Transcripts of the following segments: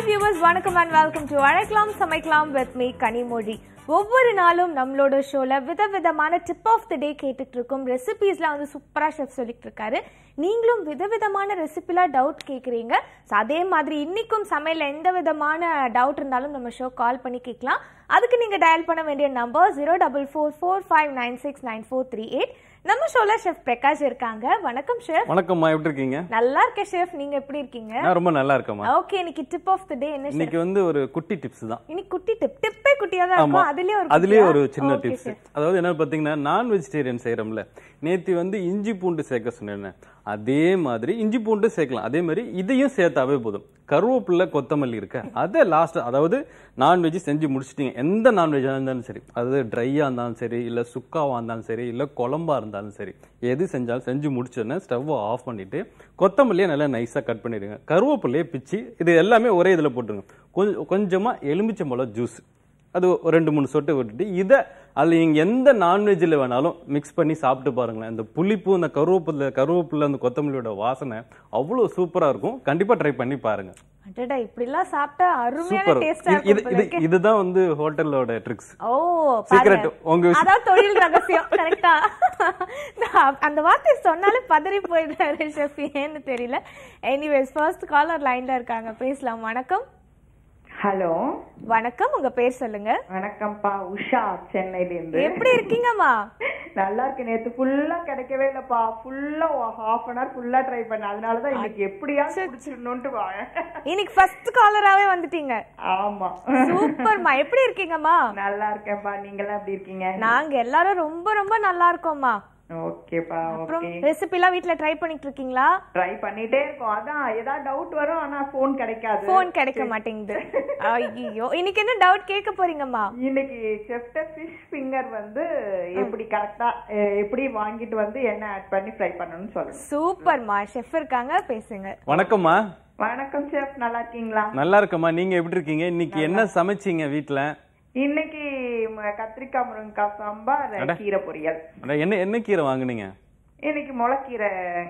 Hi viewers வணக்கம் and welcome to அழைக்கலாம் சமைக்கலாம் வித் மீ கனிமொழி ஒவ்வொரு நாளும் நம்மளோட ஷோல விதவிதமான டிப் ஆஃப் த டே கேட்டுட்டு இருக்கோம் ரெசிபீஸ்லாம் வந்து சூப்பரா ஷெஃப் சொல்லிட்டு இருக்காரு நீங்களும் விதவிதமான ரெசிபிலாம் டவுட் கேக்குறீங்க So, அதே மாதிரி இன்னைக்கும் சமையல் எந்த விதமான டவுட் இருந்தாலும் நம்ம ஷோ கால் பண்ணி கேட்கலாம் அதுக்கு நீங்க டயல் பண்ண வேண்டிய number zero double four four five nine six nine four three eight நம்ம ஷோல ஷெஃப் பிரகாஷ் இருக்காங்க வணக்கம் ஷெஃப் வணக்கம்மா எப்படி இருக்கீங்க நல்லா இருக்கேன் ஷெஃப் நீங்க எப்படி இருக்கீங்க நான் ரொம்ப நல்லா இருக்கேம்மா ஓகே இன்னைக்கு டிப் ஆஃப் த டே என்ன chef? இன்னைக்கு வந்து ஒரு குட்டி டிப்ஸ் தான் இன்னைக்கு குட்டி டிப் டிப்பே குட்டியா தான் ஆமா இருக்கும் அதுலயே ஒரு அதுலயே குட்டியா? ஒரு சின்ன Okay, டிப்ஸ் chef. அதாவது என்ன பாத்தீங்கன்னா நான் வெஜிடேரியன் செய்யறோம்ல நேத்தி வந்து இஞ்சி பூண்டு சேர்க்க சொன்னேன் அதே மாதிரி இஞ்சி பூண்டு சேர்க்கலாம் அதே மாதிரி இதையும் சேர்த்தாவே போதும் கருவேப்பிலை கொத்தமல்லி இருக்க அதை லாஸ்ட் அதாவது நான்வெஜ் செஞ்சு முடிச்சிட்டீங்க எந்த நான்வெஜ்ஜாக இருந்தாலும் சரி அதாவது ட்ரையாக இருந்தாலும் சரி இல்லை சுக்காவாக இருந்தாலும் சரி இல்லை குழம்பா இருந்தாலும் சரி எது செஞ்சாலும் செஞ்சு முடிச்சோன்னே ஸ்டவ்வை ஆஃப் பண்ணிட்டு கொத்தமல்லியை நல்லா நைஸாக கட் பண்ணிடுங்க கருவேப்பிலையை பிச்சு இது எல்லாமே ஒரே இதில் போட்டுருங்க கொஞ்சம் கொஞ்சமாக எலுமிச்சம்பழம் ஜூஸ் அது ஒரு ரெண்டு மூணு சொட்டு விட்டுட்டு இதை அதில் நீங்கள் எந்த நான்வெஜ்ஜில் வேணாலும் மிக்ஸ் பண்ணி சாப்பிட்டு பாருங்களேன் இந்த புளிப்பு இந்த கருவேப்பிலை கருவேப்பிலை அந்த கொத்தமல்லியோட வாசனை அவ்வளோ சூப்பராக இருக்கும் கண்டிப்பாக ட்ரை பண்ணி பாருங்க அடடா இப்படிலாம் சாப்பிட்டா அருமையான சூப்பர் டேஸ்டா இது இருக்கும் போல இது இருக்கு. இதுதான் வந்து ஹோட்டலோட ட்ரிக்ஸ் ஓ Secret. பாருங்க. உங்க விஷயம். அதான் தொழில் ரகசியம் கரெக்டா அந்த வார்த்தை சொன்னாலே பதறி போயிடுறாரு ஷெஃப் ஏன்னு தெரியல எனிவேஸ் ஃபர்ஸ்ட் காலர் லைன்ல இருக்காங்க பேசலாம் வணக்கம் ஹலோ வணக்கம் உங்க பேர் சொல்லுங்க வணக்கம்ப்பா உஷா சென்னையில இருந்து எப்படி இருக்கீங்கம்மா நல்லா இருக்கு நேத்து ஃபுல்லா கிடைக்கவே இல்லப்பா ஃபுல்லா ஹாஃப் அன் ஹவர் ஃபுல்லா ட்ரை பண்ணேன் அதனாலதான் இன்னைக்கு எப்படியாவது குடிச்சிடணும்ட்டு வாங்க இன்னைக்கு ஃபர்ஸ்ட் காலராவே வந்துட்டீங்க ஆமா சூப்பர்மா எப்படி இருக்கீங்கம்மா நல்லா இருக்கேன்ப்பா நீங்களாம் எப்படி இருக்கீங்க நாங்க எல்லாரும் ரொம்ப ரொம்ப நல்லா இருக்கோம்மா ஓகேப்பா அப்புறம் ஓகே ரெசிபி எல்லாம் வீட்ல ட்ரை பண்ணிட்டு இருக்கீங்களா ட்ரை பண்ணிட்டே இருக்கோம் அதான் ஏதாவது டவுட் வரும் ஆனா போன் கிடைக்காது போன் கிடைக்க மாட்டேங்குது ஐயோ இன்னைக்கு என்ன டவுட் கேட்க போறீங்கம்மா இன்னைக்கு செஃப்ட ஃபிஷ் ஃபிங்கர் வந்து எப்படி கரெக்டா எப்படி வாங்கிட்டு வந்து என்ன ஆட் பண்ணி ஃப்ரை பண்ணணும்னு சொல்லுங்க சூப்பர்மா ஷெஃப் இருக்காங்க பேசுங்க வணக்கம்மா வணக்கம் செஃப் நல்லா இருக்கீங்களா நல்லா இருக்கம்மா நீங்கள் எப்படி இருக்கீங்க இன்னைக்கு என்ன சமைச்சீங்க வீட்டில் இன்னைக்கு ம- கத்திரிக்காய் முருங்கக்காய் சாம்பார் கீரை பொரியல் என்ன என்ன கீரை வாங்குனீங்க இன்னைக்கு முளைக்கீரை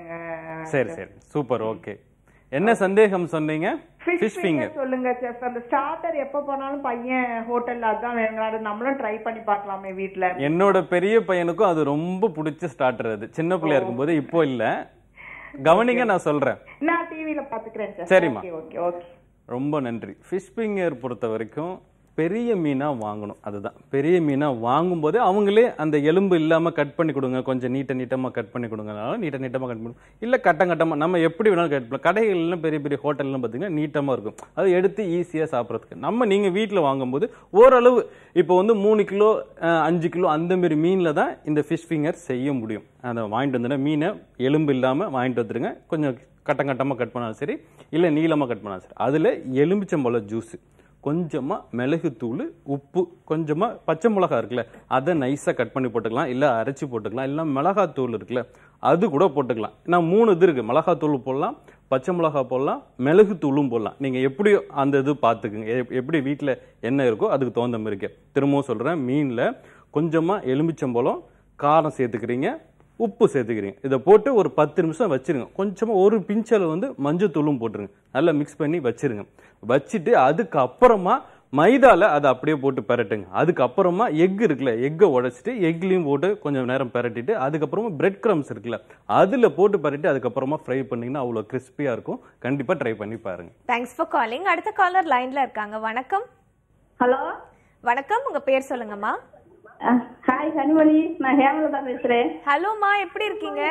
சரி சரி சூப்பர் ஓகே என்ன சந்தேகம் சொன்னீங்க ஃபிஷ் ஃபிஷ் ஃபிங்கர் ஃபிங்கர் சொல்லுங்க செஃப் அந்த ஸ்டார்டர் எப்ப போனாலும் பையன் ஹோட்டல்ல அதான் வேணும் நம்மளும் ட்ரை பண்ணி பார்க்கலாமே வீட்ல என்னோட பெரிய பையனுக்கும் அது ரொம்ப பிடிச்ச ஸ்டார்டர் அது சின்ன பிள்ளையா இருக்கும்போது இப்போ இல்ல கவனிங்க நான் சொல்றேன் நான் டிவில பாத்துக்கிறேன் செஃப் சரிம்மா. ஓகே ஓகே ஓகே ரொம்ப நன்றி ஃபிஷ் ஃபிங்கர் பொறுத்த வரைக்கும் பெரிய மீனா வாங்கணும் அதுதான் பெரிய மீனா வாங்கும்போது அவங்களே அந்த எலும்பு இல்லாம கட் பண்ணி கொடுங்க கொஞ்சம் நீட்ட நீட்டமா கட் பண்ணி கொடுங்கனாலும் நீட்ட நீட்டமா கட் பண்ணி இல்ல கட்டம் கட்டமா நம்ம எப்படி வேணாலும் கட் பண்ணலாம் கடைகள்லாம் பெரிய பெரிய ஹோட்டல்லாம் பார்த்தீங்கன்னா நீட்டமா இருக்கும் அது எடுத்து ஈஸியா சாப்பிட்றதுக்கு நம்ம நீங்க வீட்டில் வாங்கும்போது ஓரளவு இப்போ வந்து மூணு கிலோ அஹ், அஞ்சு கிலோ அந்த மாதிரி மீன்ல தான் இந்த ஃபிஷ் ஃபிங்கர் செய்ய முடியும் அதை வாங்கிட்டு வந்தோன்னா மீனை எலும்பு இல்லாம வாங்கிட்டு வந்துருங்க கொஞ்சம் கட்டம் கட்டமாக கட் பண்ணாலும் சரி இல்லை நீளமாக கட் பண்ணாலும் சரி அதில் எலுமிச்சம்பழம் ஜூஸு கொஞ்சமாக மிளகுத்தூள் உப்பு கொஞ்சமாக பச்சை மிளகா இருக்குல்ல அதை நைஸாக கட் பண்ணி போட்டுக்கலாம் இல்லை அரைச்சி போட்டுக்கலாம் இல்லை மிளகாத்தூள் இருக்குல்ல அது கூட போட்டுக்கலாம் நான் மூணு இது இருக்குது மிளகாத்தூள் போடலாம் பச்சை மிளகா போடலாம் மிளகுத்தூளும் போடலாம் நீங்கள் எப்படியோ அந்த இது பார்த்துக்குங்க எப்- எப்படி வீட்டில் என்ன இருக்கோ அதுக்கு தகுந்த மாதிரி இருக்கு திரும்பவும் சொல்கிறேன் மீனில் கொஞ்சமாக எலுமிச்சம்பழம் காரம் சேர்த்துக்கிறீங்க உப்பு சேர்த்துக்கிறீங்க இதை போட்டு ஒரு பத்து நிமிஷம் வச்சிருங்க கொஞ்சமாக ஒரு பிஞ்சளவு வந்து மஞ்சத்தூளும் போட்டுருங்க நல்லா மிக்ஸ் பண்ணி வச்சிருங்க வச்சுட்டு அதுக்கப்புறமா மைதால அதை அப்படியே போட்டு பெரட்டுங்க அதுக்கப்புறமா எக் இருக்குல்ல எக்கை உடைச்சிட்டு எக்லையும் போட்டு கொஞ்சம் நேரம் பெரட்டிட்டு அதுக்கப்புறமா பிரெட் கிரம்ஸ் இருக்குல்ல அதில் போட்டு பெரட்டி அதுக்கப்புறமா ஃப்ரை பண்ணீங்கன்னா அவ்வளோ கிறிஸ்பியாக இருக்கும் கண்டிப்பாக ட்ரை பண்ணி பாருங்க தேங்க்ஸ் ஃபார் காலிங் அடுத்த காலர் லைன்ல இருக்காங்க வணக்கம் ஹலோ வணக்கம் உங்க பேர் சொல்லுங்கம்மா ஹாய் கனிமொழி நான் ஹேமலதா பேசுறேன் ஹலோமா எப்படி இருக்கீங்க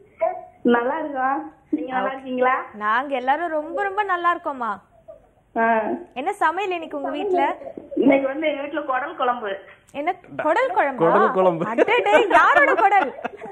நல்லா இருக்கோம் நீங்க நல்லா இருக்கீங்களா நாங்க எல்லாரும் ரொம்ப ரொம்ப நல்லா இருக்கோம்மா ஆ. என்ன சமையல் இன்னைக்கு உங்க வீட்ல இன்னைக்கு வந்து எங்க வீட்டுல குடல் குழம்பு என்ன குடல் குழம்பா குடல் குழம்பு. அடடே, யாரோட குடல்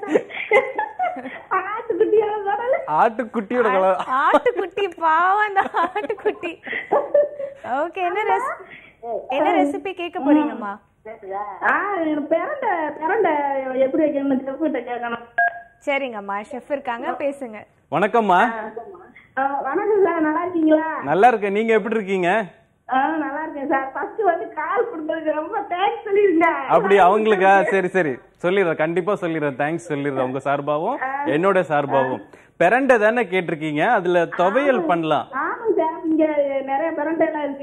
ஆட்டுக்குட்டியோட குடல் ஆட்டுக்குட்டியோட கலர் ஆட்டுக்குட்டி பாவம் அந்த ஆட்டுக்குட்டி ஓகே என்ன ரெஸ் என்ன ரெசிபி கேட்க போறீங்கம்மா ஆ பிறண்ட பிறண்ட எப்படி வைக்கணும்னு செஃப்கிட்ட கேட்கணும் சரிங்கம்மா ஷெஃப் இருக்காங்க பேசுங்க வணக்கம்மா ஆ, வணக்கம் சார் நல்லா இருக்கீங்களா நல்லா இருக்கேன் நீங்கள் எப்படி இருக்கீங்க ஆ நல்லா இருக்கேன் சார் ஃபர்ஸ்ட் வந்து கால் கொடுத்ததுக்கு ரொம்ப தேங்க்ஸ் சொல்லிருங்க அப்படி அவங்களுக்கா சரி சரி சொல்லிடுறேன் கண்டிப்பா சொல்லிடுறேன் தேங்க்ஸ் சொல்லிடுறேன் உங்க சார்பாவும் என்னோட சார்பாவும் பெரண்டை தானே கேட்டிருக்கீங்க அதுல துவையல் பண்ணலாம் ஆமாங்க சார் இங்க நிறைய பிரண்டை எல்லாம்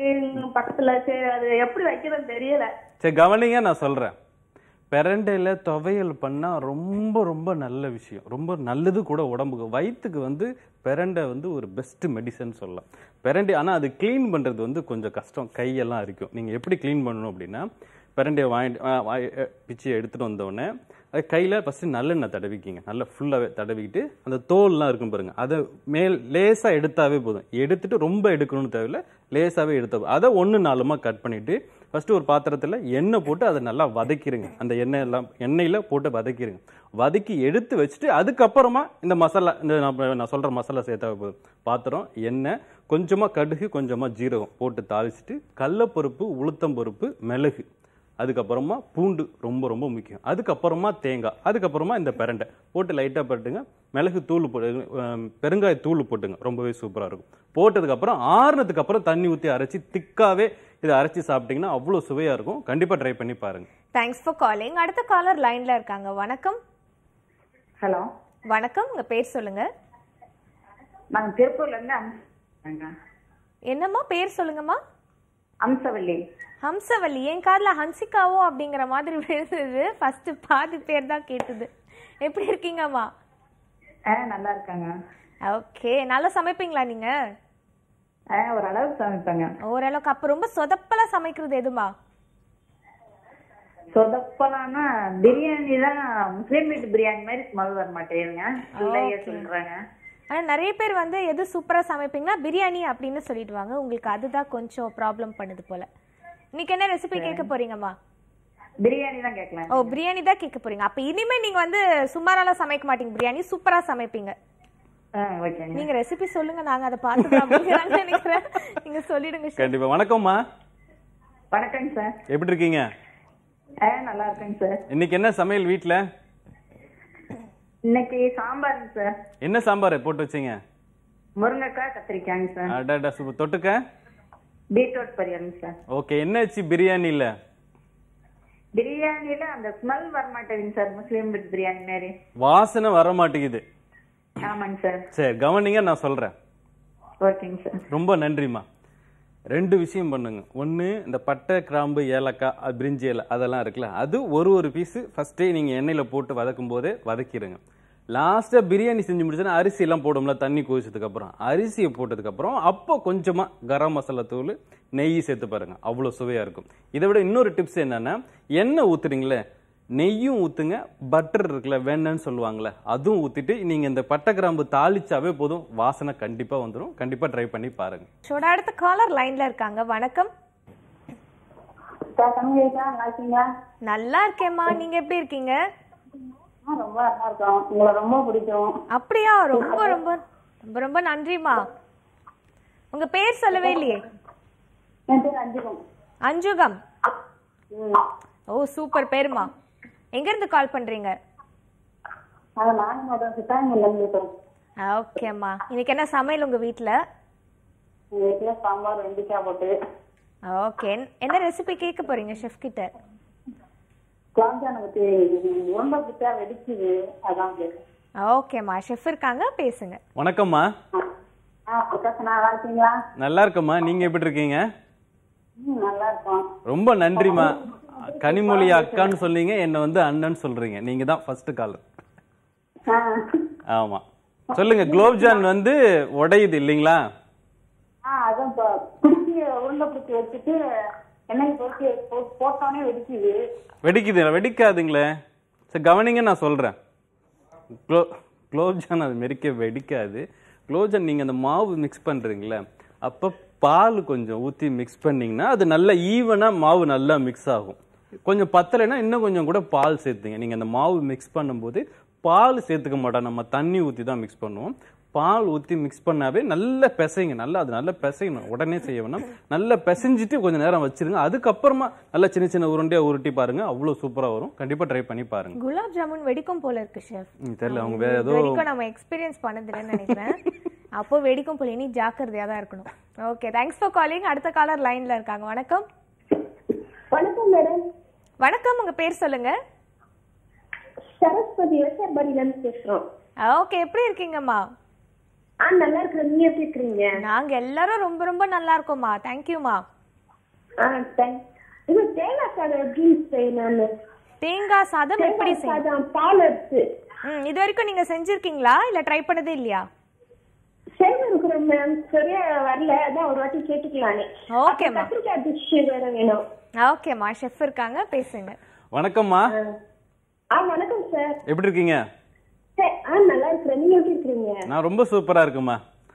பக்கத்துல சரி அது எப்படி வைக்கிறதுன்னு தெரியல சரி கவனிங்க நான் சொல்றேன் பெரண்டையில் துவையல் பண்ணா ரொம்ப ரொம்ப நல்ல விஷயம் ரொம்ப நல்லது கூட உடம்புக்கு வயிற்றுக்கு வந்து பெரண்டை வந்து ஒரு பெஸ்ட் மெடிசன் சொல்லலாம் பெரண்டை ஆனா அது க்ளீன் பண்றது வந்து கொஞ்சம் கஷ்டம் கையெல்லாம் அரிக்கும் நீங்க எப்படி க்ளீன் பண்ணணும் அப்படின்னா பெரண்டையை வாங்கிட்டு ஆ, வாய்- அ, பிச்சு எடுத்துட்டு வந்த உடனே அது கையில் ஃபஸ்ட்டு நல்லெண்ணெய் தடவிக்கிங்க நல்லா ஃபுல்லாகவே தடவிக்கிட்டு அந்த தோல்லாம் இருக்கும் பாருங்க அதை மேல் லேசாக எடுத்தாவே போதும் எடுத்துட்டு ரொம்ப எடுக்கணும்னு தேவையில்ல லேசாகவே எடுத்த போதும். அதை ஒன்று நாலுமா கட் பண்ணிட்டு ஃபஸ்ட்டு ஒரு பாத்திரத்தில் எண்ணெய் போட்டு அதை நல்லா வதக்கிடுங்க அந்த எண்ணெய் எல்லாம் எண்ணெயில் போட்டு வதக்கிடுங்க வதக்கி எடுத்து வச்சுட்டு அதுக்கப்புறமா இந்த மசாலா இந்த நான் நான் சொல்கிற மசாலா சேர்த்தா போதும் பாத்திரம் எண்ணெய் கொஞ்சமாக கடுகு கொஞ்சமாக ஜீரகம் போட்டு தாளிச்சிட்டு கடலப்பருப்பு உளுத்தம்பருப்பு மிளகு அதுக்கப்புறமா பூண்டு ரொம்ப ரொம்ப முக்கியம் அதுக்கப்புறமா தேங்காய் அதுக்கப்புறமா இந்த பிரண்டை போட்டு லைட்டாக பட்டுங்க மிளகு தூள் போட்டு அஹ், பெருங்காய தூள் போட்டுங்க ரொம்பவே சூப்பராக இருக்கும் போட்டதுக்கப்புறம் ஆறுனதுக்கு அப்புறம் தண்ணி ஊற்றி அரைச்சி திக்காவே இதை அரைச்சி சாப்பிட்டீங்கன்னா அவ்வளோ சுவையாக இருக்கும் கண்டிப்பாக ட்ரை பண்ணி பாருங்க தேங்க்ஸ் ஃபார் காலிங் அடுத்த காலர் லைன்ல இருக்காங்க வணக்கம் ஹலோ வணக்கம் உங்க பேர் சொல்லுங்க நாங்க திருப்பூர்ல இருந்து அம்சங்க என்னம்மா பேர் சொல்லுங்கம்மா அம்சவல்லி ஹம்சவல்லி என் காதுல ஹன்சிகாவோ அப்படிங்கிற மாதிரி விழுந்தது ஃபர்ஸ்ட் பாதி பேர் தான் கேட்டது எப்படி இருக்கீங்கம்மா ஆ நல்லா இருக்காங்க ஓகே நல்லா சமைப்பீங்களா நீங்க ஆ ஓரளவுக்கு சமைப்பாங்க ஓரளவுக்கு அப்ப ரொம்ப சொதப்பலா சமைக்கிறது எதுமா சொதப்பலான்னா பிரியாணி தான் முஸ்லீம் வீட்டு பிரியாணி மாதிரி ஸ்மெல் வர மாட்டேங்குங்க பிள்ளைய சொல்றாங்க ஆனா நிறைய பேர் வந்து எது சூப்பரா சமைப்பீங்கன்னா பிரியாணி அப்படின்னு சொல்லிடுவாங்க உங்களுக்கு அதுதான் கொஞ்சம் ப்ராப்ளம் பண்ணுது போல இன்னைக்கு என்ன ரெசிபி கேட்க போறீங்கம்மா பிரியாணி தான் கேட்கலாம் ஓ பிரியாணி தான் கேட்க போறீங்க அப்ப இனிமே நீங்க வந்து சுமாராலாம் சமைக்க மாட்டீங்க பிரியாணி சூப்பரா சமைப்பீங்க ஆ ஓகேங்க நீங்க ரெசிபி சொல்லுங்க நாங்க அதை பார்த்துக்கலாம் அப்படின்னு நினைக்கிறேன் நீங்க சொல்லிடுங்க chef. கண்டிப்பாக வணக்கம்மா வணக்கங்க சார் எப்படி இருக்கீங்க ஆ நல்லா இருக்கேங்க சார் இன்னைக்கு என்ன சமையல் வீட்டில் இன்னைக்கு சாம்பாருங்க சார் என்ன சாம்பார் போட்டு வச்சீங்க முருங்கைக்காய் கத்திரிக்காய்ங்க சார் அடாடா சூப்பர் தொட்டுக்க பீட்ரூட் பொரியலுங்க சார் ஓகே என்ன ஆச்சு பிரியாணியில் பிரியாணில அந்த ஸ்மெல் வர மாட்டேங்குதுங்க சார் முஸ்லீம் வீட்டு பிரியாணி மாதிரி வாசனை வர மாட்டேங்குது ஆமாங்க சார் சரி கவனிங்க நான் சொல்கிறேன் ஓகேங்க சார் ரொம்ப நன்றிம்மா ரெண்டு விஷயம் பண்ணுங்க ஒன்று இந்த பட்டை கிராம்பு ஏலக்காய் அது பிரிஞ்சி இலை அதெல்லாம் இருக்குல்ல அது ஒரு ஒரு பீஸு ஃபஸ்ட்டே நீங்கள் எண்ணெயில் போட்டு வதக்கும் போதே வதக்கிடுங்க லாஸ்ட்டாக பிரியாணி செஞ்சு முடிச்சோன்னா அரிசி எல்லாம் போடும்ல தண்ணி கொதிச்சதுக்கப்புறம் அரிசியை போட்டதுக்கப்புறம் அப்போ கொஞ்சமாக கரம் மசாலா தூள் நெய் சேர்த்து பாருங்க அவ்வளோ சுவையாக இருக்கும் இதை விட இன்னொரு டிப்ஸ் என்னன்னா எண்ணெய் ஊத்துறீங்களே நெய்யும் ஊத்துங்க பட்டர் இருக்குல்ல வேணும்னு சொல்லுவாங்கல்ல அதுவும் ஊத்திட்டு நீங்க இந்த பட்டை கிராம்பு தாளிச்சாவே போதும் வாசனை கண்டிப்பா வந்துடும் கண்டிப்பா ட்ரை பண்ணி பாருங்க ஷோட அடுத்த காலர் லைன்ல இருக்காங்க வணக்கம் சார் தமிழ் நல்லா இருக்கீங்களா நல்லா இருக்கேம்மா நீங்க எப்படி இருக்கீங்க ஆ, ரொம்ப நல்லா இருக்கோம் உங்களை ரொம்ப பிடிக்கும் அப்படியா ரொம்ப ரொம்ப ரொம்ப ரொம்ப நன்றிம்மா உங்க பேர் சொல்லவே இல்லையே என் பேர் அஞ்சுகம் அஞ்சுகம் ம் ஓ சூப்பர் பேருமா எங்க இருந்து கால் பண்றீங்க அது நானும் ஒரு சித்தாங்கல்ல இருந்து இருக்கோம் ஓகேம்மா இன்னைக்கு என்ன சமையல் உங்க வீட்ல எங்க வீட்டுல சாம்பார் வெண்டைக்காய் போட்டு ஓகே என்ன ரெசிபி கேட்க போறீங்க செஃப் கிட்ட குலாம்ஜானை பத்தி உருண்டை பிடிச்சா வெடிக்குது அதான் கேட்கு ஓகேம்மா செஃப் இருக்காங்க பேசுங்க வணக்கம்மா ஆ பிரகாஷ் நல்லா இருக்கீங்களா நல்லா இருக்கம்மா நீங்க எப்படி இருக்கீங்க ம் நல்லா இருக்கோம் ரொம்ப நன்றிம்மா கனிமொழி அக்கான்னு சொன்னீங்க என்ன வந்து அண்ணன் சொல்றீங்க நீங்க தான் ஃபர்ஸ்ட் கால் ஆ ஆமா சொல்லுங்க குலோப்ஜான் வந்து உடையுது இல்லைங்களா ஆ அதான் இப்போ பிடிச்சி உருண்டை பிடிச்சி வச்சுட்டு எண்ணெய் பொறுத்து போட்டோன்னே வெடிக்குது வெடிக்குது வெடிக்காதுங்களே சரி கவனிங்க நான் சொல்கிறேன் க்ளோ குலோப்ஜான் அது மெரிக்க வெடிக்காது குலோப்ஜான் நீங்கள் அந்த மாவு மிக்ஸ் பண்ணுறீங்களே அப்போ பால் கொஞ்சம் ஊற்றி மிக்ஸ் பண்ணிங்கன்னா அது நல்லா ஈவனாக மாவு நல்லா மிக்ஸ் ஆகும் கொஞ்சம் பத்தலைன்னா இன்னும் கொஞ்சம் கூட பால் சேர்த்துங்க நீங்கள் அந்த மாவு மிக்ஸ் பண்ணும்போது பால் சேர்த்துக்க மாட்டோம் நம்ம தண்ணி ஊற்றி தான் மிக்ஸ் பண்ணுவோம் பால் ஊற்றி மிக்ஸ் பண்ணாவே நல்லா பிசைங்க நல்லா அது நல்லா பிசையணும் உடனே செய்ய வேணாம் நல்லா பிசைஞ்சிட்டு கொஞ்சம் நேரம் வச்சிருங்க அதுக்கப்புறமா நல்லா சின்ன சின்ன உருண்டையா உருட்டி பாருங்க அவ்வளோ சூப்பராக வரும் கண்டிப்பாக ட்ரை பண்ணி பாருங்க குலாப் ஜாமுன் வெடிக்கும் போல இருக்கு ஷெஃப் ம், தெரியல அவங்க வேற ஏதோ வரைக்கும் நம்ம எக்ஸ்பீரியன்ஸ் பண்ணதில்லைன்னு நினைக்கிறேன் அப்போ வெடிக்கும் போல இனி ஜாக்கிரதையா தான் இருக்கணும் ஓகே தேங்க்ஸ் ஃபார் காலிங் அடுத்த காலர் லைன்ல இருக்காங்க வணக்கம் வணக்கம் மேடம் வணக்கம் உங்க பேர் சொல்லுங்க சரஸ்வதி விவசாயபடியில இருந்து பேசுறோம் ஓகே எப்படி இருக்கீங்கம்மா ஆ நல்லா இருக்கிறேன் நீங்க எப்படி இருக்கிறீங்க நாங்க எல்லாரும் ரொம்ப ரொம்ப நல்லா இருக்கோம்மா தேங்க்யூமா ஆ தேங்க் இது தேங்காய் சாதம் எப்படி செய்யணும்னு தேங்காய் சாதம் எப்படி தேங்காய் செய்யும் சாதம் பால் எடுத்து ம் இது வரைக்கும் நீங்க செஞ்சிருக்கீங்களா இல்ல ட்ரை பண்ணதே இல்லையா செய்திருக்கிறோம் மேம் சரியா வரல அதான் ஒரு வாட்டி கேட்டுக்கலானே ஓகேம்மா. கத்திரிக்காய் டிஷ் வேற வேணும் ஓகேம்மா ஷெஃப் இருக்காங்க பேசுங்க வணக்கம்மா ஆ வணக்கம் சார் எப்படி இருக்கீங்க சரி, ஆ நல்லா இருக்கிறேன் நீங்க எப்படி இருக்கிறீங்க நான் ரொம்ப சூப்பரா இருக்குமா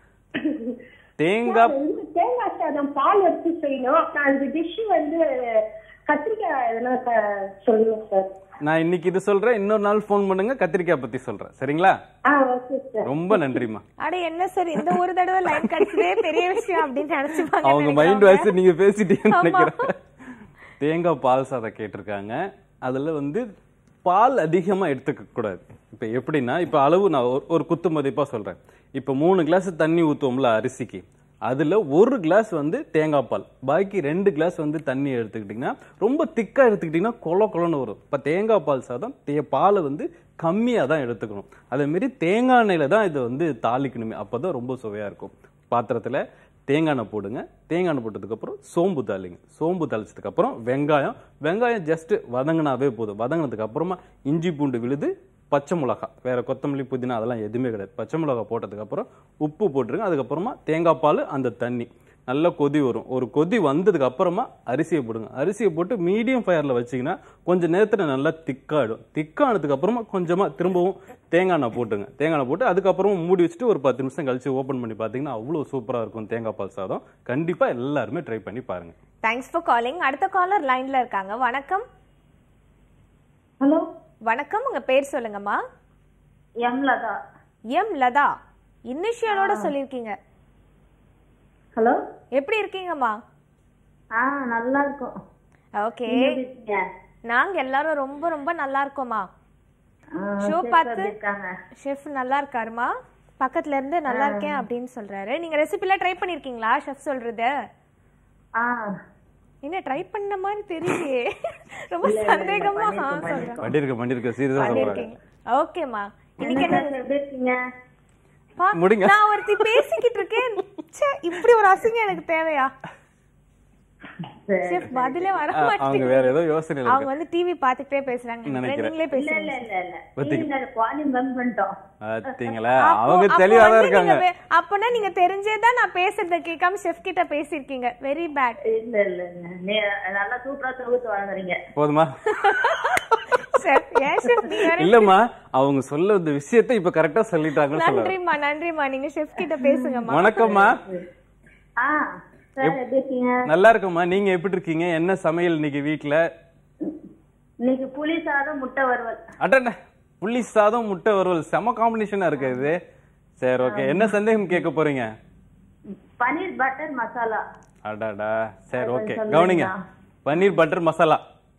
தேங்காய் வந்து தேங்காய் சாதம் பால் எடுத்து செய்யணும் நான் அந்த டிஷ் வந்து கத்திரிக்காய் எதனா க- சொல்லுங்க சார் நான் இன்னைக்கு இது சொல்றேன் இன்னொரு நாள் ஃபோன் பண்ணுங்க கத்திரிக்காய் பத்தி சொல்றேன் சரிங்களா ஆ ஓகே சார் ரொம்ப நன்றிம்மா அட என்ன சார் இந்த ஒரு தடவை லைன் கிடைச்சதே பெரிய விஷயம் அப்படின்னு நினைச்சுப்பாங்க அவங்க மைண்ட் வாய்ஸ் நீங்க பேசிட்டீங்கன்னு ஆமா. நினைக்கிறேன் தேங்காய் பால் சாதம் கேட்டிருக்காங்க அதுல வந்து பால் அதிகமா எடுத்துக்க கூடாது இப்ப எப்படின்னா இப்ப அளவு நான் ஒரு- ஒரு குத்து மதிப்பா சொல்றேன் இப்ப மூணு கிளாஸ் தண்ணி ஊத்துவோம்ல அரிசிக்கு அதுல ஒரு கிளாஸ் வந்து தேங்காய் பால் பாக்கி ரெண்டு கிளாஸ் வந்து தண்ணி எடுத்துக்கிட்டீங்கன்னா ரொம்ப திக்கா எடுத்துக்கிட்டீங்கன்னா கொல கொலன்னு வரும் இப்ப தேங்காய் பால் சாதம் தே பாலை வந்து கம்மியா தான் எடுத்துக்கணும் அதே மாதிரி தேங்காய் எண்ணெயில தான் இதை வந்து தாளிக்கணுமே அப்பதான் ரொம்ப சுவையா இருக்கும் பாத்திரத்துல தேங்காய் எண்ணெய் போடுங்க தேங்காய் எண்ணெய் போட்டதுக்கு அப்புறம் சோம்பு தாளிங்க சோம்பு தாளிச்சதுக்கு அப்புறம் வெங்காயம் வெங்காயம் ஜஸ்ட் வதங்கினாவே போதும் வதங்கினதுக்கு அப்புறமா இஞ்சி பூண்டு விழுது பச்சை மிளகா வேற கொத்தமல்லி புதினா அதெல்லாம் எதுவுமே கிடையாது பச்சை மிளகா போட்டதுக்கு அப்புறம் உப்பு போட்டுருங்க அதுக்கப்புறமா தேங்காய் பால் அந்த தண்ணி நல்லா கொதி வரும் ஒரு கொதி வந்ததுக்கு அப்புறமா அரிசியை போடுங்க அரிசியை போட்டு மீடியம் ஃபயர்ல வச்சீங்கன்னா கொஞ்சம் நேரத்துல நல்லா திக்காயிடும் திக்கானதுக்கு அப்புறமா கொஞ்சமா திரும்பவும் தேங்காய் எண்ணெய் போட்டுங்க தேங்காய் எண்ணெய் போட்டு அதுக்கப்புறமா மூடி வச்சுட்டு ஒரு பத்து நிமிஷம் கழிச்சு ஓபன் பண்ணி பார்த்தீங்கன்னா அவ்வளோ சூப்பரா இருக்கும் தேங்காய் பால் சாதம் கண்டிப்பா எல்லாருமே ட்ரை பண்ணி பாருங்க தேங்க்ஸ் ஃபார் காலிங் அடுத்த காலர் லைன்ல இருக்காங்க வணக்கம் ஹலோ வணக்கம் உங்க பேர் சொல்லுங்கம்மா எம் லதா எம் லதா இனிஷியலோட சொல்லிருக்கீங்க ஹலோ எப்படி இருக்கீங்கம்மா ஆ நல்லா இருக்கும் ஓகே நீங்க எப்படி இருக்கீங்க? நாங்க எல்லாரும் ரொம்ப ரொம்ப நல்லா இருக்கோம்மா ஆ, ஷோ chef பார்த்து எப்படி இருக்காங்க ஷெஃப் நல்லா இருக்காருமா பக்கத்துல இருந்து நல்லா இருக்கேன் அப்படின்னு சொல்றாரு நீங்க ரெசிபிலாம் ட்ரை பண்ணிருக்கீங்களா ஷெஃப் சொல்றது ஆ என்ன ட்ரை பண்ண மாதிரி தெரியலையே ரொம்ப சந்தேகமா ஆ, சொல்றேன் பண்ணிருக்க பண்ணிருக்க சீரியஸா சொல்றாங்க பண்ணிருக்கீங்க ஓகேம்மா இன்னைக்கு என்ன என்ன chef எப்படி இருக்கீங்க பா, முடிங்க. நான் ஒருத்தி பேசிக்கிட்டு இருக்கேன் ச்சே, இப்படி ஒரு அசிங்கம் எனக்கு தேவையா சரி. ஷெஃப் பதிலே வர ஆ, அவங்க மாட்டேங்குது வேற ஏதோ யோசனை அவங்க இருக்கு வந்து டிவி பாத்துக்கிட்டே பேசுறாங்க நினைக்கிறேன். நீங்களே இல்ல பேசுங்க இல்ல இல்ல இல்ல பத்திக்கு- நீங்க குவாலியம் பங்க் பண்ணிட்டோம் பாத்தீங்களா அப்போ- அவங்க அப்போ தெளிவா தான் வந்து இருக்காங்க நீங்க வே- அப்போனா நீங்க தெரிஞ்சே தான் நான் பேசுறத கேட்காம ஷெஃப் கிட்ட பேசிருக்கீங்க வெரி பேட் இல்ல இல்ல இல்ல நீ நல்லா சூப்பரா தொகுத்து வழங்குறீங்க போதுமா ஷெஃப் ஏன் ஷெஃப் நீங்க வேற- இல்லம்மா அவங்க சொல்ல இந்த விஷயத்தை இப்ப கரெக்டா சொல்லிட்டாங்கன்னு சொல்ல நன்றிம்மா நன்றிம்மா நீங்க ஷெஃப் கிட்ட பேசுங்கம்மா வணக்கம்மா ஆ சார் எப்படி இருக்கீங்க நல்லா இருக்கும்மா நீங்க எப்படி இருக்கீங்க என்ன சமையல் இன்னைக்கு வீட்ல இன்னைக்கு புளி சாதம் முட்டை வறுவல் அடட புள்ளி சாதம் முட்டை வறுவல் செம காம்பினேஷனா இருக்கு இது சரி ஓகே என்ன சந்தேகம் கேட்க போறீங்க பன்னீர் பட்டர் மசாலா அடாடா சரி ஓகே சொல்லுங்க. கவனிங்க பன்னீர் பட்டர் மசாலா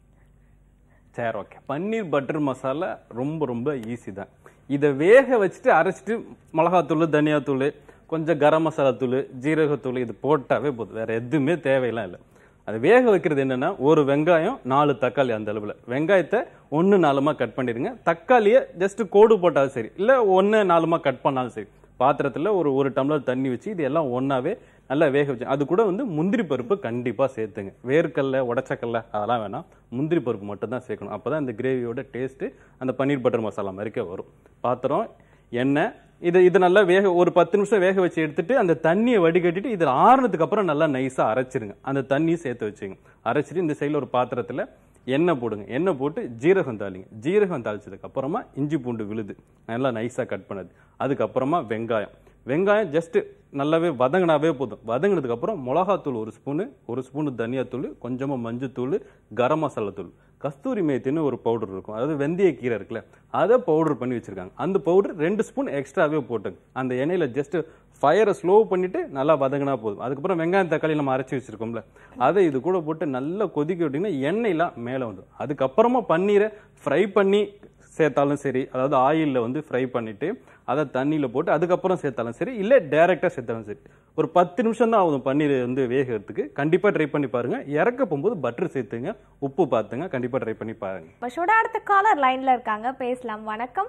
சரி ஓகே பன்னீர் பட்டர் மசாலா ரொம்ப ரொம்ப ஈஸி தான் இதை வேக வச்சுட்டு அரைச்சிட்டு மிளகாத்தூள் தனியாத்தூள் கொஞ்சம் கரம் மசாலா தூள் ஜீரகத்தூள் இது போட்டாவே போதும் வேற எதுவுமே தேவையெல்லாம் இல்லை அது வேக வைக்கிறது என்னன்னா ஒரு வெங்காயம் நாலு தக்காளி அந்த அளவில் வெங்காயத்தை ஒன்று நாலுமா கட் பண்ணிடுங்க தக்காளியை ஜஸ்ட் கோடு போட்டாலும் சரி இல்லை ஒன்று நாலுமா கட் பண்ணாலும் சரி பாத்திரத்தில் ஒரு ஒரு டம்ளர் தண்ணி வச்சு இது எல்லாம் ஒன்றாவே நல்லா வேக வச்சு அது கூட வந்து முந்திரி பருப்பு கண்டிப்பாக சேர்த்துங்க வேர்க்கல்ல உடச்சக்கல்ல அதெல்லாம் வேணாம் முந்திரி பருப்பு மட்டும் தான் சேர்க்கணும் அப்போ தான் இந்த கிரேவியோட டேஸ்ட்டு அந்த பன்னீர் பட்டர் மசாலா மாதிரிக்கே வரும் பாத்திரம் எண்ணெய் இது இது நல்லா வேக ஒரு பத்து நிமிஷம் வேக வச்சு எடுத்துட்டு அந்த தண்ணியை வடிகட்டிட்டு இதில் ஆறுனதுக்கு அப்புறம் நல்லா நைஸாக அரைச்சிருங்க அந்த தண்ணியை சேர்த்து வச்சுங்க அரைச்சிட்டு இந்த சைடில் ஒரு பாத்திரத்தில் எண்ணெய் போடுங்க எண்ணெய் போட்டு ஜீரகம் தாளிங்க ஜீரகம் தாளிச்சதுக்கு அப்புறமா இஞ்சி பூண்டு விழுது நல்லா நைஸாக கட் பண்ணது அதுக்கப்புறமா வெங்காயம் வெங்காயம் ஜஸ்ட் நல்லாவே வதங்கினாவே போதும் வதங்கினதுக்கு அப்புறம் மிளகாத்தூள் ஒரு ஸ்பூனு ஒரு ஸ்பூனு தனியாத்தூள் கொஞ்சமாக மஞ்சத்தூள் கரம் மசாலா தூள் கஸ்தூரி மேத்தின்னு ஒரு பவுடர் இருக்கும் அதாவது வெந்தய கீரை இருக்குல்ல அதை பவுடர் பண்ணி வச்சிருக்காங்க அந்த பவுடர் ரெண்டு ஸ்பூன் எக்ஸ்ட்ராவே போட்டுங்க அந்த எண்ணெயில ஜஸ்ட் ஃபயரை ஸ்லோ பண்ணிட்டு நல்லா வதங்கினா போதும் அதுக்கப்புறம் வெங்காயம் தக்காளி நம்ம அரைச்சி வச்சிருக்கோம்ல அதை இது கூட போட்டு நல்லா கொதிக்க விட்டீங்கன்னா எண்ணெயெல்லாம் மேலே வந்துடும் அதுக்கப்புறமா பன்னீரை ஃப்ரை பண்ணி சேர்த்தாலும் சரி அதாவது ஆயிலில் வந்து ஃப்ரை பண்ணிட்டு அதை தண்ணியில் போட்டு அதுக்கப்புறம் சேர்த்தாலும் சரி இல்லை டைரெக்டாக சேர்த்தாலும் சரி ஒரு பத்து நிமிஷம் தான் ஆகும் பன்னீர் வந்து வேகிறதுக்கு கண்டிப்பாக ட்ரை பண்ணி பாருங்க இறக்க போகும்போது பட்டர் சேர்த்துங்க உப்பு பார்த்துங்க கண்டிப்பாக ட்ரை பண்ணி பாருங்க பஷோட அடுத்த காலர் லைன்ல இருக்காங்க பேசலாம் வணக்கம்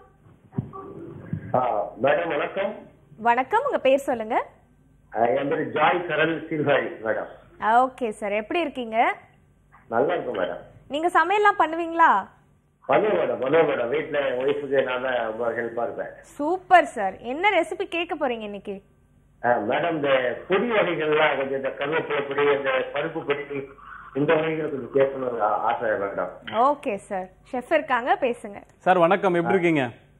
ஆ, மேடம் வணக்கம் வணக்கம் உங்க பேர் சொல்லுங்க ஆ, என் பேர் Joy Charan Sirkazhi madam okay sir எப்படி இருக்கீங்க நல்லா இருக்கும் மேடம் நீங்க சமையல்லாம் பண்ணுவீங்களா பண்ணுவேன் மேடம் பண்ணுவேன் மேடம் வீட்டுல ஒய்ஃபுக்கு நான் தான் ரொம்ப ஹெல்ப்பா இருப்பேன் சூப்பர் சார் என்ன ரெசிபி கேட்க போறீங்க இன்னைக்கு ஆ, மேடம் இந்த பொடி வகைகள்லாம் கொஞ்சம் இந்த கருவேப்பிலை பொடி இந்த பருப்பு பொடி இந்த வகைகள் கொஞ்சம் கேட்கணும் ஆசை மேடம் ஓகே சார் ஷெஃப் இருக்காங்க பேசுங்க சார் வணக்கம் எப்படி இருக்கீங்க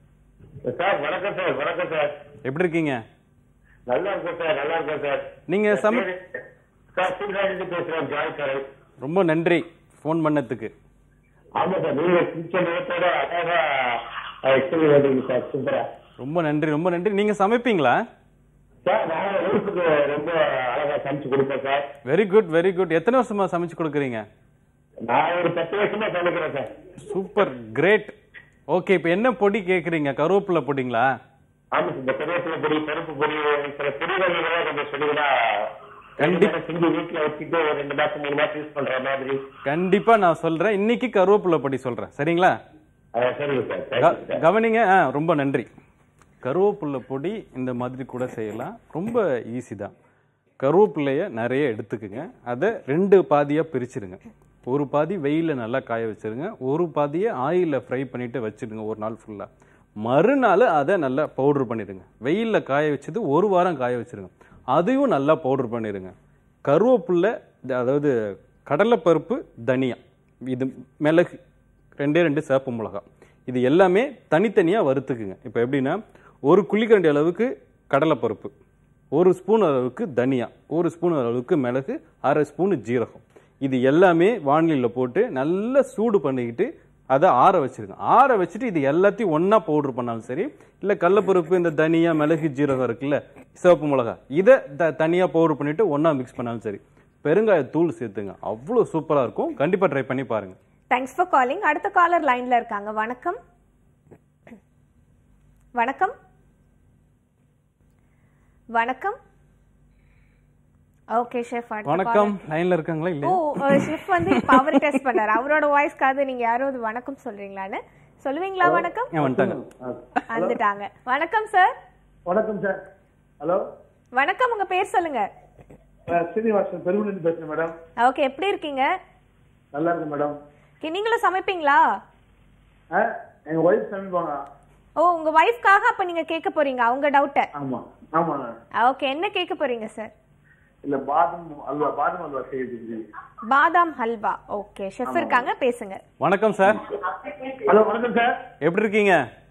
சார் வணக்கம் சார் வணக்கம் சார் எப்படி இருக்கீங்க நல்லா இருக்கும் சார் நல்லா இருக்கும் சார் நீங்க சம சார் சீக்கிரம் பேசுறேன் ஜாய் சார் ரொம்ப நன்றி ஃபோன் பண்ணதுக்கு ஆமா சார் நீங்க கிச்சன் நேரத்தோட அழகா எக்ஸ்பிளைன் பண்ணுறீங்க சார் சூப்பரா ரொம்ப நன்றி ரொம்ப நன்றி நீங்க சமைப்பீங்களா சார் நான் ஒய்ஃபுக்கு ரொம்ப அழகா சமைச்சு கொடுப்பேன் sir very good very good எத்தனை வருஷமா சமைச்சு கொடுக்குறீங்க நான் ஒரு பத்து வருஷமா சமைக்கிறேன் சார் சூப்பர் கிரேட் ஓகே இப்போ என்ன பொடி கேக்குறீங்க கருவேப்பிலை பொடிங்களா ஆமா சார் இந்த கருவேப்பிலை பொடி பருப்பு பொடி சில பொடி வகைகள்லாம் கொஞ்சம் சொல்லுங்களா கண்டிப்பா. செஞ்சு வீட்டுல வச்சுட்டு ஒரு ரெண்டு மாசம் மூணு மாசம் யூஸ் பண்ற மாதிரி கண்டிப்பா நான் சொல்றேன் இன்னைக்கு கருவேப்பிலை பொடி சொல்றேன் சரிங்களா ஆ, சரிங்க சார் க- தேங்க்யூ சார் கவனிங்க ஆ ரொம்ப நன்றி கருவேப்பிலை பொடி இந்த மாதிரி கூட செய்யலாம் ரொம்ப ஈஸி தான் கருவேப்பிலைய நிறைய எடுத்துக்குங்க அதை ரெண்டு பாதியாக பிரிச்சிருங்க ஒரு பாதி வெயிலில் நல்லா காய வச்சிருங்க ஒரு பாதியை ஆயிலில் ஃப்ரை பண்ணிட்டு வச்சிடுங்க ஒரு நாள் ஃபுல்லாக மறுநாள் அதை நல்லா பவுடர் பண்ணிடுங்க வெயிலில் காய வச்சது ஒரு வாரம் காய வச்சிருங்க அதையும் நல்லா பவுடர் பண்ணிடுங்க கருவேப்பிலை இந்த- அதாவது கடலைப்பருப்பு தனியா இது மிளகு ரெண்டே ரெண்டு சிவப்பு மிளகா இது எல்லாமே தனித்தனியாக வறுத்துக்குங்க இப்போ எப்படின்னா ஒரு குழிக்கரண்டி அளவுக்கு கடலைப்பருப்பு ஒரு ஸ்பூன் அளவுக்கு தனியா ஒரு ஸ்பூன் அளவுக்கு மிளகு அரை ஸ்பூன் ஜீரகம் இது எல்லாமே வானிலையில் போட்டு நல்லா சூடு பண்ணிக்கிட்டு அதை ஆற வச்சிருங்க ஆற வச்சுட்டு இது எல்லாத்தையும் ஒண்ணா பவுடர் பண்ணாலும் சரி இல்லை கடலப்பருப்பு இந்த தனியா மிளகு ஜீரகம் இருக்குல்ல சிவப்பு மிளகா இதை த தனியாக பவுடர் பண்ணிட்டு ஒண்ணா மிக்ஸ் பண்ணாலும் சரி பெருங்காயத்தூள் சேர்த்துங்க அவ்வளோ சூப்பராக இருக்கும் கண்டிப்பாக ட்ரை பண்ணி பாருங்க தேங்க்ஸ் ஃபார் காலிங் அடுத்த காலர் லைன்ல இருக்காங்க வணக்கம் வணக்கம் வணக்கம் ஓகே ஷெஃப் வணக்கம் லைன்ல இருக்காங்களா ஓ இல்லையா ஷெஃப் வந்து இப்ப அவர் டெஸ்ட் பண்ணாரு அவரோட வாய்ஸ்க்காக நீங்க யாராவது வணக்கம் சொல்றீங்களான்னு சொல்லுவீங்களா வணக்கம் ஏன் வந்துட்டாங்க வந்துட்டாங்க வணக்கம் சார் வணக்கம் சார் ஹலோ வணக்கம் உங்க பேர் சொல்லுங்க சீனிவாசன் பெருகுலேருந்து பேசுறேன் மேடம் ஓகே எப்படி இருக்கீங்க நல்லா இருக்கு மேடம் Okay, நீங்களும் சமைப்பீங்களா ஆ, எங்க ஒய்ஃப் சமைப்பாங்க ஓ உங்க வைஃப்காக அப்ப நீங்க கேட்க போறீங்க அவங்க டவுட்ட ஆமா ஆமாங்க ஓகே என்ன கேட்க போறீங்க சார் இல்ல பாதம் அல்வா பாதம் அல்வா செய்யுது பாதாம் ஹல்வா ஓகே ஷெஃப் இருக்காங்க பேசுங்க வணக்கம் சார் ஹலோ வணக்கம் சார் எப்படி இருக்கீங்க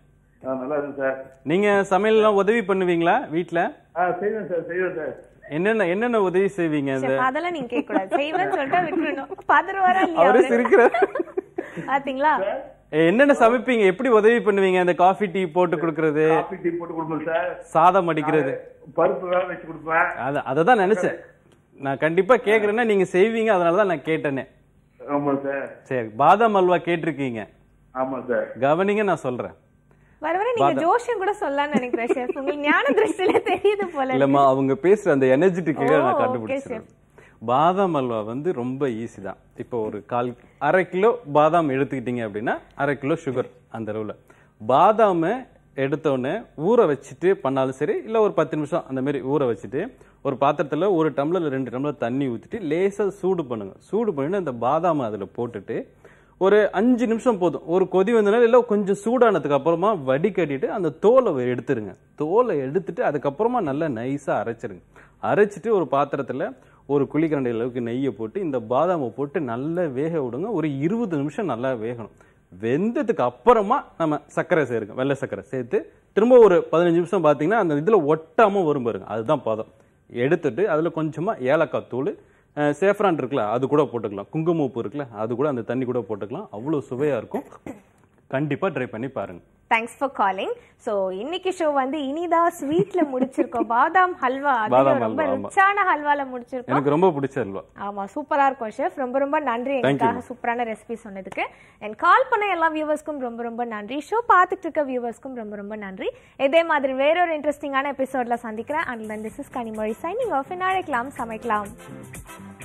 ஆ, நல்லா இருக்கு சார் நீங்க சமையல்லாம் உதவி பண்ணுவீங்களா வீட்ல ஆ செய்வேன் சார் செய்வேன் சார் என்னென்ன என்னென்ன உதவி செய்வீங்க இந்த Chef, அதெல்லாம் நீங்க கேட்க கூடாது செய்வேன்னு சொல்லிட்டா விட்டுறணும் பதறுவாரா இல்லையா அவரே அவரு? சிரிக்கிறார் பாத்தீங்களா ஏ, என்னென்ன சமைப்பீங்க எப்படி உதவி பண்ணுவீங்க இந்த காஃபி டீ போட்டு கொடுக்கறது காபி டீ போட்டு கொடுப்பேன் சார் சாதம் அடிக்கிறது பருப்பு வேக வச்சு கொடுப்பேன் அத அதை தான் நினைச்சேன் நான் கண்டிப்பா கேக்குறேன்னா நீங்க செய்வீங்க அதனால தான் நான் கேட்டேனே ஆமா சார் சரி பாதாம் அல்வா கேட்டிருக்கீங்க ஆமா சார் கவனிங்க நான் சொல்றேன் வர வர நீங்க ஜோஷியம் கூட சொல்லலாம்னு நினைக்கிறேன் ஷெஃப் உங்களுக்கு ஞான திருஷ்டில தெரியுது போல இல்லம்மா அவங்க பேசுற அந்த எனர்ஜெட்டிக்காக ஓ, நான் okay, கண்டுபிடிச்சேன் பாதாம் அல்வா வந்து ரொம்ப ஈஸி தான் இப்போ ஒரு கால் அரை கிலோ பாதாம் எடுத்துக்கிட்டீங்க அப்படின்னா அரை கிலோ சுகர் அந்த அளவில் பாதாமை எடுத்தோடனே ஊற வச்சுட்டு பண்ணாலும் சரி இல்லை ஒரு பத்து நிமிஷம் அந்த மாதிரி ஊற வச்சுட்டு ஒரு பாத்திரத்தில் ஒரு டம்ளர் ரெண்டு டம்ளர் தண்ணி ஊற்றிட்டு லேசாக சூடு பண்ணுங்க சூடு பண்ணிட்டு அந்த பாதாமை அதில் போட்டுட்டு ஒரு அஞ்சு நிமிஷம் போதும் ஒரு கொதி வந்தனால இல்லை கொஞ்சம் சூடானதுக்கு அப்புறமா வடிகட்டிட்டு அந்த தோலை எடுத்துருங்க தோலை எடுத்துட்டு அதுக்கப்புறமா நல்லா நைஸாக அரைச்சிருங்க அரைச்சிட்டு ஒரு பாத்திரத்தில் ஒரு குழிக்கரண்டி அளவுக்கு நெய்யை போட்டு இந்த பாதாமை போட்டு நல்லா வேக விடுங்க ஒரு இருபது நிமிஷம் நல்லா வேகணும் வெந்ததுக்கு அப்புறமா நம்ம சர்க்கரை சேருங்க வெள்ளை சர்க்கரை சேர்த்து திரும்ப ஒரு பதினஞ்சு நிமிஷம் பார்த்தீங்கன்னா அந்த இதில் ஒட்டாமல் வரும் பாருங்க அதுதான் பதம் எடுத்துட்டு அதில் கொஞ்சமாக ஏலக்காய் தூள் சேஃப்ரான் இருக்குல்ல அது கூட போட்டுக்கலாம் குங்குமப்பூ இருக்குல்ல அது கூட அந்த தண்ணி கூட போட்டுக்கலாம் அவ்வளோ சுவையாக இருக்கும் கண்டிப்பாக ட்ரை பண்ணி பாருங்க தேங்க்ஸ் ஃபார் காலிங் சோ இன்னைக்கு ஷோ வந்து இனிதா ஸ்வீட்ல முடிச்சிருக்கோம் பாதாம் ஹல்வா பாதாம் அதுவும் ரொம்ப ஹல்வா, ஆமா. ரிச்சான ஹல்வால முடிச்சிருக்கோம் எனக்கு ரொம்ப பிடிச்ச அல்வா ஆமா சூப்பரா இருக்கும் ஷெஃப் ரொம்ப ரொம்ப நன்றி Thank you, எனக்காக ma'am. சூப்பரான ரெசிபி சொன்னதுக்கு அண்ட் கால் பண்ண எல்லா வியூவர்ஸ்க்கும் ரொம்ப ரொம்ப நன்றி ஷோ பார்த்துட்டு இருக்க வியூவர்ஸ்க்கும் ரொம்ப ரொம்ப நன்றி இதே மாதிரி வேறொரு இன்ட்ரெஸ்டிங்கான எபிசோட்ல சந்திக்கிறேன் and this is Kanimozhi signing off நாளைக்கலாம் சமைக்கலாம்